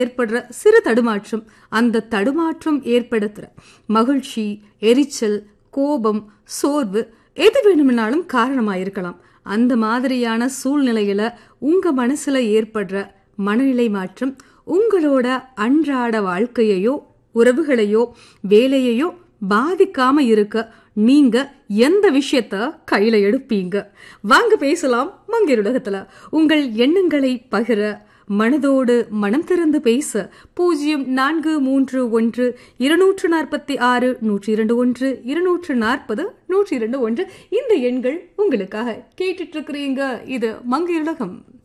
ஏற்படுற சிறு தடுமாற்றம் அந்த தடுமாற்றம் ஏற்படுத்துற மகிழ்ச்சி எரிச்சல் கோபம் சோர்வு எது வேணும்னாலும் காரணமா இருக்கலாம் அந்த மாதிரியான சூழ்நிலையில உங்க மனசுல ஏற்படுற மனநிலை மாற்றம் உங்களோட அன்றாட வாழ்க்கையையோ உறவுகளையோ வேலையையோ பாதிக்காம இருக்க நீங்க எந்த விஷயத்த கையில எடுப்பீங்க வாங்க பேசலாம் மங்கையர் உலகத்துல உங்கள் எண்ணங்களை பகிர மனதோடு மனம் திறந்து பேச பூஜ்ஜியம் நான்கு மூன்று ஒன்று இருநூற்று நாற்பத்தி ஆறு நூற்றி இரண்டு ஒன்று இருநூற்று நாற்பது நூற்றி இரண்டு ஒன்று இந்த எண்கள் உங்களுக்காக கேட்டுட்டு இருக்கிறீங்க இது மங்கையர் உலகம்